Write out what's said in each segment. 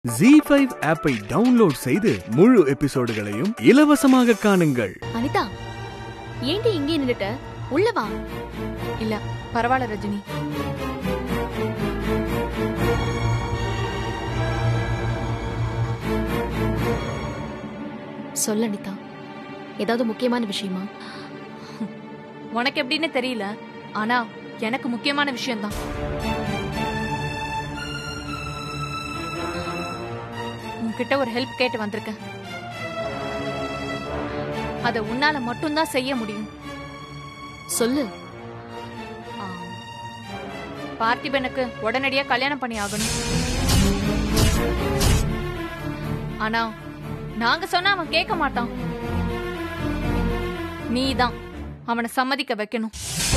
G five ஆப்பை download செய்து முழு எபிசோடுகளையும் இலவசமாக காணுங்கள் அனிதா ஏண்டி இங்கே நின்னுட்ட உள்ள வா இல்ல பரவாயில்ல ரஜினி சொல்ல அனிதா ஏதாவது முக்கியமான விஷயமா உனக்கு எப்படின்னு தெரியல ஆனா எனக்கு முக்கியமான விஷயம்தான் உன்கிட்ட ஒரு ஹெல்ப் கேட்டு வந்திருக்கேன் அத உன்னால மட்டும்தான் செய்ய முடியும் சொல்லு ஆ. பார்த்திபனுக்கு உடனடியா கல்யாணம் பண்ணி ஆகணும் ஆனா நாங்க சொன்னா அவன் கேட்க மாட்டான் நீதான் அவனை சம்மதிக்க வைக்கணும்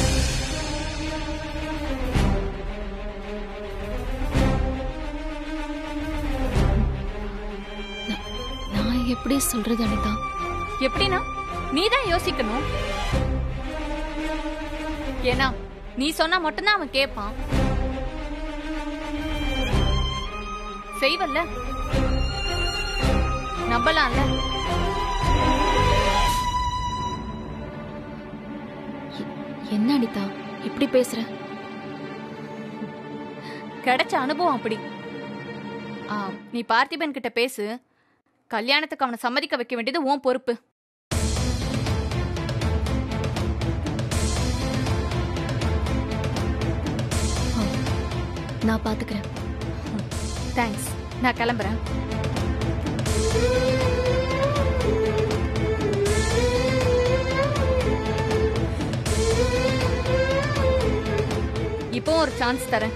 நான் எப்படி சொல்றது அனிதா எப்படின்னா நீதான் யோசிக்கணும் ஏன்னா நீ சொன்னா மட்டும்தான் அவன் கேட்பான் செய்வல்ல நம்பலாம்ல என்ன அனிதா இப்படி பேசுற கிடைச்ச அனுபவம் அப்படி ஆ, நீ பார்த்திபன் கிட்ட பேசு கல்யாணத்துக்கு அவனை சம்மதிக்க வைக்க வேண்டியது உன் பொறுப்பு நான் பாத்துக்கிறேன் தேங்க்ஸ் நான் கிளம்புறேன் இப்போ ஒரு சான்ஸ் தரேன்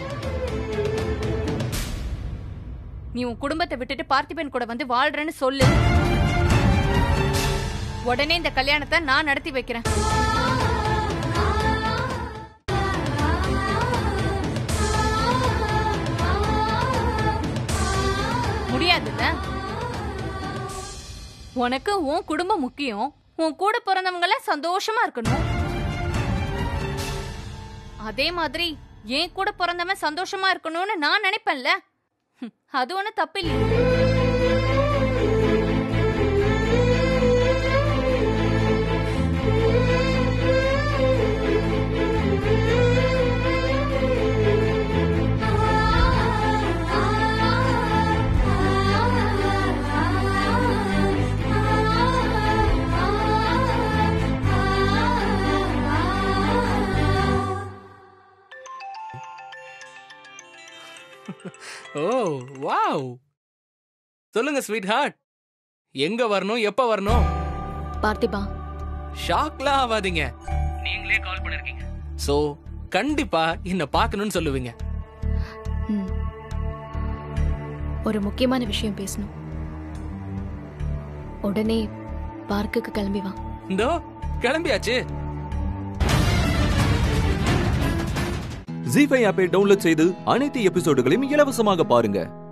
நீ உன் குடும்பத்தை விட்டுட்டு பார்த்திபன் கூட வந்து வாழ்றேன்னு சொல்லு உடனே இந்த கல்யாணத்தை நான் நடத்தி வைக்கிறேன் முடியாதுல்ல உனக்கு உன் குடும்பம் முக்கியம் உன் கூட பிறந்தவங்க எல்லாம் சந்தோஷமா இருக்கணும் அதே மாதிரி என் கூட பிறந்தவன் சந்தோஷமா இருக்கணும்னு நான் நினைப்பேன்ல ஹம், அது ஒண்ணு தப்பில்லை ஓ வாவ் சொல்லுங்க ஸ்வீட் ஹார்ட் எங்க வரணும் எப்ப வரணும் பார்த்திபா ஷாக்லாம் ஆகாதீங்க நீங்களே கால் பண்ணிருக்கீங்க சோ கண்டிப்பா என்ன பார்க்கணும்னு சொல்லுவீங்க ம். ஒரு முக்கியமான விஷயம் பேசணும் உடனே பார்க்குக்கு கிளம்பி வா இந்தோ கிளம்பியாச்சு ஜி ஃபைவ் ஆப்பை டவுன்லோட் செய்து அனைத்து எபிசோடுகளையும் இலவசமாக பாருங்க